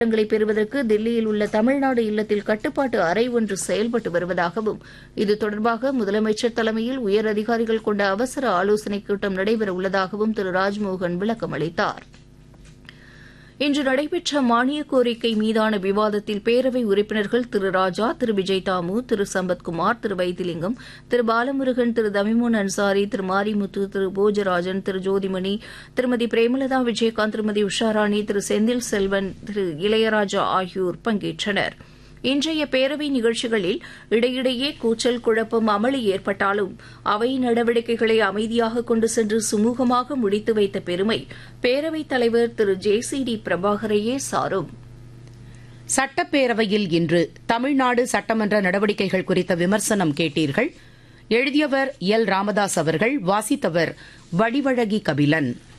இடங்களை பெறுவதற்கு தில்லியில் உள்ள தமிழ்நாடு இல்லத்தில் கட்டுப்பாட்டு அறை ஒன்று செயல்பட்டு வருவதாகவும் இது தொடர்பாக முதலமைச்சர் தலைமையில் உயர் அதிகாரிகள் கொண்ட அவசர ஆலோசனைக் கூட்டம் நடைபெற உள்ளதாகவும் திரு ராஜ்மோகன் விளக்கம் அளித்தார் இன்று நடைபெற்ற மானிய கோரிக்கை மீதான விவாதத்தில் பேரவை உறுப்பினர்கள் திரு ராஜா திரு விஜய் தாமு திரு சம்பத்குமார் திரு வைத்திலிங்கம் திரு பாலமுருகன் திரு தமிமுன் அன்சாரி திரு மாரிமுத்து திரு போஜராஜன் திரு ஜோதிமணி திருமதி பிரேமலதா விஜயகாந்த் திருமதி உஷாராணி திரு செந்தில் செல்வன் திரு இளையராஜா ஆகியோர் பங்கேற்றனா் இன்றைய பேரவை நிகழ்ச்சிகளில் இடையிடையே கூச்சல் குழப்பம் அமளி ஏற்பட்டாலும் அவை நடவடிக்கைகளை அமைதியாக கொண்டு சென்று சுமூகமாக முடித்து வைத்த பெருமை பேரவைத் தலைவர் திரு ஜே சி டி பிரபாகரையே சாரும் சட்டப்பேரவையில் இன்று தமிழ்நாடு சட்டமன்ற நடவடிக்கைகள் குறித்த விமர்சனம் கேட்டீர்கள் எழுதியவர் எல் ராமதாஸ் அவர்கள் வாசித்தவர் வடிவழகி கபிலன்